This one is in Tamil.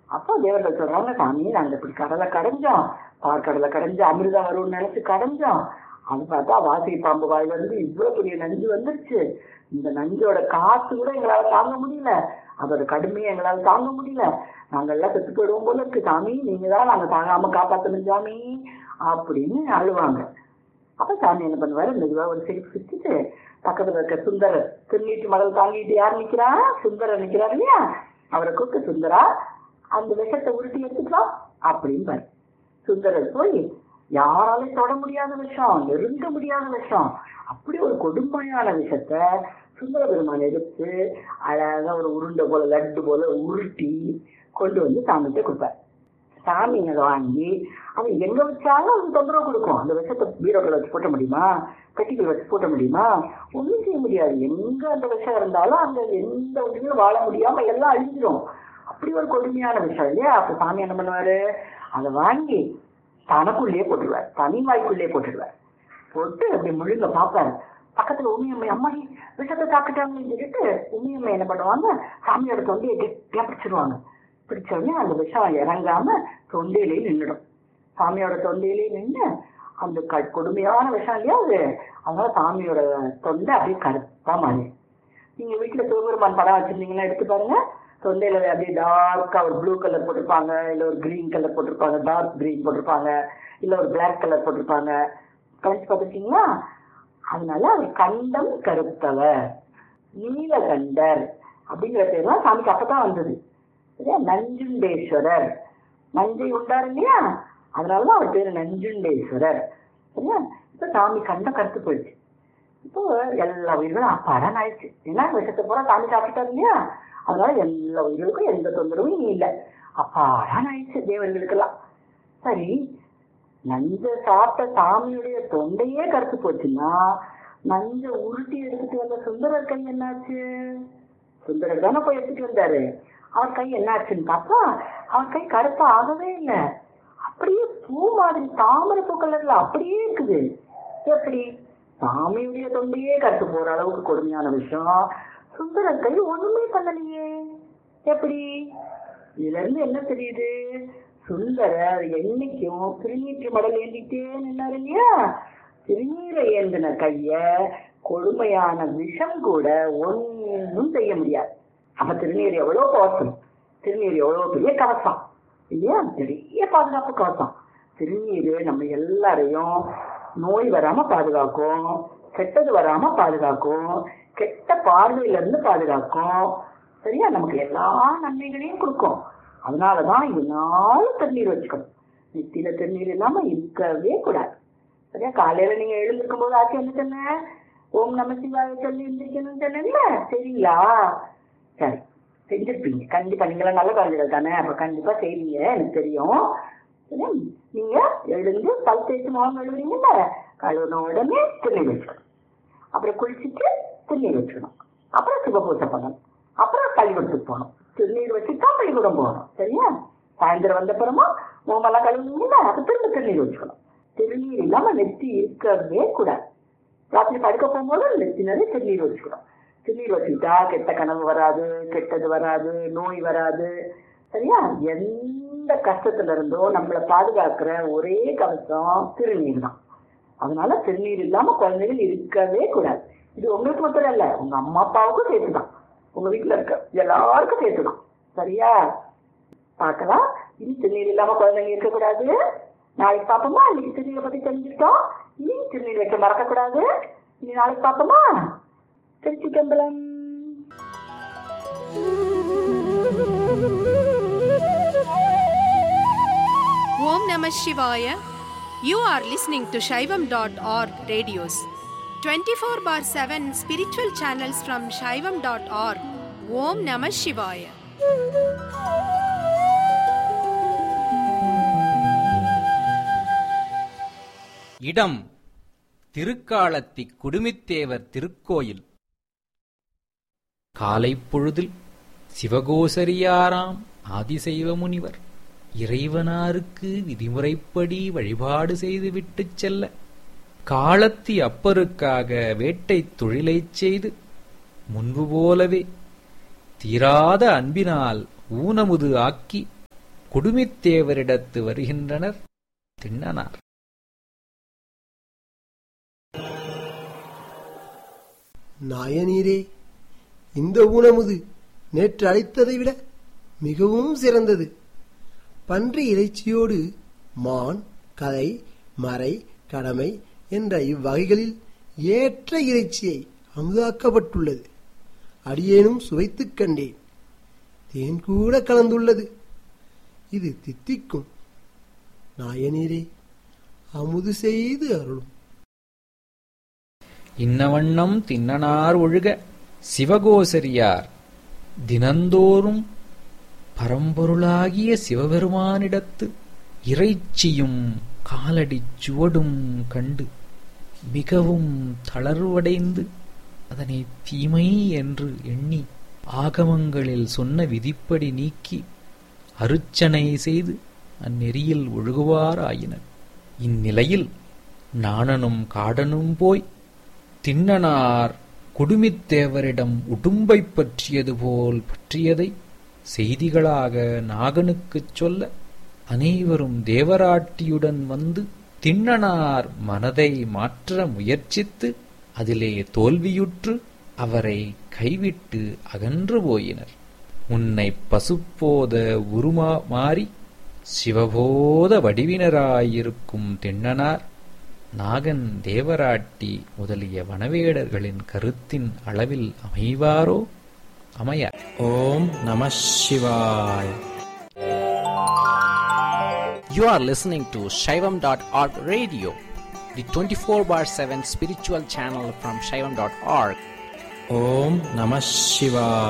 அப்போ தேவர்கள் சொல்றாங்க சாமி நாங்க இப்படி கடலை கடைஞ்சோம் பாற்கடலை கடைஞ்சு அமிர்தம் வரும்னு நினைச்சு கடைஞ்சோம் அது பார்த்தா வாசகி பாம்பு வாயில இருந்து இவ்வளவு பெரிய நஞ்சு வந்துருச்சு இந்த நஞ்சோட காத்து கூட எங்களால தாங்க முடியல அதோட கடுமையை எங்களால தாங்க முடியல நாங்க எல்லாம் செத்து போயிடுவோம் போல இருக்கு சாமி நீங்க தான் நாங்க தாங்காம காப்பாத்தணும் சாமி அப்படின்னு அழுவாங்க அப்ப சாமி என்ன பண்ணுவாரு மெதுவா ஒரு சிரிப்பு சிரிச்சுட்டு பக்கத்துல இருக்க சுந்தரர் திருநீட்டு மடல் தாங்கிட்டு யார் நிக்கிறா சுந்தரர் நிக்கிறார் இல்லையா அவரை கூப்பிட்டு சுந்தரா அந்த விஷத்தை உருட்டி எடுத்துட்டு வா அப்படிம்பாரு சுந்தரர் போய் யாராலையும் தொட முடியாத விஷம் நெருங்க முடியாத விஷம் அப்படி ஒரு கொடுமையான விஷத்தை சுந்தர பெருமான் எடுத்து அழகா ஒரு உருண்டை போல லட்டு போல உருட்டி கொண்டு வந்து சாமிகிட்ட கொடுப்பார் சாமி அதை வாங்கி அது எங்க வச்சாலும் அது தொந்தரவு கொடுக்கும் அந்த விஷத்தை பீரோக்களை வச்சு போட்ட முடியுமா பெட்டிகள் வச்சு போட்ட முடியுமா ஒண்ணும் செய்ய முடியாது எங்க அந்த விஷம் இருந்தாலும் அங்க எந்த உயிரும் வாழ முடியாம எல்லாம் அழிஞ்சிரும் அப்படி ஒரு கொடுமையான விஷயம் இல்லையா அப்ப சாமி என்ன பண்ணுவாரு அதை வாங்கி தனக்குள்ளேயே போட்டுருவார் தனி வாய்க்குள்ளேயே போட்டுடுவார் போட்டு அப்படி முழுங்க பார்ப்பாரு பக்கத்துல உமியம்மை அம்மாடி விஷத்தை சாப்பிட்டாங்கன்னு சொல்லிட்டு உமியம்மை என்ன பண்ணுவாங்க சாமியோட தொண்டையை கெட்டியா பிடிச்சிருவாங்க பிடிச்ச உடனே அந்த விஷம் இறங்காம தொண்டையிலேயே நின்றுடும் சாமியோட தொண்டையிலேயே நின்று அந்த க கொடுமையான விஷம் இல்லையா அது அதனால சாமியோட தொண்டை அப்படியே கருப்பா மாறி நீங்க வீட்டுல சிவபெருமான் படம் வச்சிருந்தீங்கன்னா எடுத்து பாருங்க தொண்டையில அப்படியே டார்க்கா ஒரு ப்ளூ கலர் போட்டிருப்பாங்க இல்ல ஒரு கிரீன் கலர் போட்டிருப்பாங்க டார்க் கிரீன் போட்டிருப்பாங்க இல்ல ஒரு பிளாக் கலர் போட்டிருப்பாங்க கவனிச்சு பார்த்துருக்கீங்களா அதனால அவர் கண்டம் கருத்தவர் நீலகண்டர் அப்படிங்கிற பேர்லாம் சாமிக்கு அப்பதான் வந்தது சரியா நஞ்சுண்டேஸ்வரர் நஞ்சை உண்டார் இல்லையா அதனாலதான் அவர் பேரு நஞ்சுண்டேஸ்வரர் சரியா இப்ப சாமி கண்டம் கருத்து போயிடுச்சு இப்போ எல்லா உயிர்களும் அப்பாடான்னு ஆயிடுச்சு ஏன்னா விஷத்தை பூரா சாமி சாப்பிட்டாரு இல்லையா அதனால எல்லா உயிர்களுக்கும் எந்த தொந்தரவும் இல்லை அப்பாடான்னு ஆயிடுச்சு தேவர்களுக்கெல்லாம் சரி நஞ்ச சாப்பிட்ட சாமியுடைய தொண்டையே கருத்து போச்சுன்னா நஞ்ச உருட்டி எடுத்துட்டு வந்த சுந்தரர் கை என்னாச்சு சுந்தரர் தானே போய் எடுத்துட்டு வந்தாரு அவர் கை என்னாச்சுன்னு பார்த்தா அவர் கை கருப்பா ஆகவே இல்லை அப்படியே பூ மாதிரி தாமரை பூ கலர்ல அப்படியே இருக்குது எப்படி சாமியுடைய தொண்டையே கருத்து போற அளவுக்கு கொடுமையான விஷயம் சுந்தரர் கை ஒண்ணுமே பண்ணலையே எப்படி இதுல இருந்து என்ன தெரியுது சுந்தரர் என்னைக்கும் திருநீற்று மடல் ஏந்திட்டே நின்னாரு இல்லையா திருநீரை ஏந்தின கைய கொடுமையான விஷம் கூட ஒன்றும் செய்ய முடியாது அப்ப திருநீர் எவ்வளவு கவசம் திருநீர் எவ்வளவு பெரிய கவசம் இல்லையா பெரிய பாதுகாப்பு கவசம் திருநீர் நம்ம எல்லாரையும் நோய் வராம பாதுகாக்கும் கெட்டது வராம பாதுகாக்கும் கெட்ட பார்வையில இருந்து பாதுகாக்கும் சரியா நமக்கு எல்லா நன்மைகளையும் கொடுக்கும் அதனாலதான் இதனாலும் தண்ணீர் வச்சுக்கணும் நெத்தியில தண்ணீர் இல்லாம இருக்கவே கூடாது சரியா காலையில நீங்க எழுந்திருக்கும் போது ஆச்சு என்ன சொன்ன ஓம் நம சிவாய சொல்லி எந்திரிக்கணும்னு சொன்னீங்களா சரிங்களா சரி செஞ்சிருப்பீங்க கண்டிப்பா நீங்களாம் நல்ல குழந்தைகள் தானே அப்ப கண்டிப்பா செய்வீங்க எனக்கு தெரியும் சரியா நீங்க எழுந்து பல் தேய்ச்சி முகம் கழுவுறீங்கல்ல கழுவுன உடனே திருநீர் வச்சுக்கணும் அப்புறம் குளிச்சுட்டு திருநீர் வச்சுக்கணும் அப்புறம் சுபபூசை பண்ணணும் அப்புறம் பள்ளிக்கூடத்துக்கு போகணும் திருநீர் வச்சுட்டு தான் பள்ளிக்கூடம் போகணும் சரியா சாயந்தரம் வந்த அப்புறமா முகமெல்லாம் கழுவுனீங்களா அப்ப திரும்ப திருநீர் வச்சுக்கணும் திருநீர் இல்லாம நெத்தி இருக்கவே கூடாது ராத்திரி படுக்க போகும்போது நெத்தி நிறைய திருநீர் வச்சுக்கணும் திருநீர் வச்சுக்கிட்டா கெட்ட கனவு வராது கெட்டது வராது நோய் வராது சரியா எந்த கஷ்டத்துல இருந்தோ நம்மளை பாதுகாக்கிற ஒரே கவசம் திருநீர் தான் அதனால திருநீர் இல்லாம குழந்தைகள் இருக்கவே கூடாது இது உங்களுக்கு மட்டும் இல்ல உங்க அம்மா அப்பாவுக்கும் சேர்த்துதான் உங்க வீட்டுல இருக்க எல்லாருக்கும் சேர்த்துதான் சரியா பார்க்கலாம் இனி திருநீர் இல்லாம குழந்தைங்க இருக்கக்கூடாது நாளைக்கு பார்ப்போமா இன்னைக்கு திருநீரை பத்தி தெரிஞ்சுக்கிட்டோம் இனி திருநீர் வைக்க மறக்க கூடாது இனி நாளைக்கு பார்ப்போமா திருச்சி கம்பளம் Om Namah Shivaya. You are listening to Shaivam.org radios. 24 bar 7 spiritual channels from Shaivam.org. Om Namah Shivaya. இடம் திருக்காலத்தி குடுமித்தேவர் திருக்கோயில் காலைப் பொழுதில் சிவகோசரியாராம் ஆதிசைவ முனிவர் இறைவனாருக்கு விதிமுறைப்படி வழிபாடு செய்துவிட்டுச் செல்ல காலத்தி அப்பருக்காக வேட்டைத் தொழிலைச் செய்து முன்பு போலவே தீராத அன்பினால் ஊனமுது ஆக்கி குடுமித்தேவரிடத்து வருகின்றனர் திண்ணனார் நாயனீரே இந்த ஊனமுது நேற்று அழைத்ததை விட மிகவும் சிறந்தது பன்றி இறைச்சியோடு மான் கதை மறை கடமை என்ற இவ்வகைகளில் ஏற்ற இறைச்சியை அமுதாக்கப்பட்டுள்ளது அடியேனும் சுவைத்துக் கண்டேன் தேன் கூட கலந்துள்ளது இது தித்திக்கும் நாயனீரே அமுது செய்து அருளும் இன்னவண்ணம் திண்ணனார் ஒழுக சிவகோசரியார் தினந்தோறும் பரம்பொருளாகிய சிவபெருமானிடத்து இறைச்சியும் காலடிச் சுவடும் கண்டு மிகவும் தளர்வடைந்து அதனை தீமை என்று எண்ணி ஆகமங்களில் சொன்ன விதிப்படி நீக்கி அருச்சனை செய்து அந்நெறியில் ஒழுகுவாராயினர் இந்நிலையில் நாணனும் காடனும் போய் திண்ணனார் குடுமித்தேவரிடம் உடும்பைப் பற்றியது போல் பற்றியதை செய்திகளாக நாகனுக்குச் சொல்ல அனைவரும் தேவராட்டியுடன் வந்து திண்ணனார் மனதை மாற்ற முயற்சித்து அதிலே தோல்வியுற்று அவரை கைவிட்டு அகன்று போயினர் உன்னை பசுப்போத உருமா மாறி சிவபோத வடிவினராயிருக்கும் திண்ணனார் நாகன் தேவராட்டி முதலிய வனவேடர்களின் கருத்தின் அளவில் அமைவாரோ அமைய ஓம் நம சிவாய் You are listening to Shaivam.org radio, the 24 bar 7 spiritual channel from Shaivam.org. Om Namah Shivaya.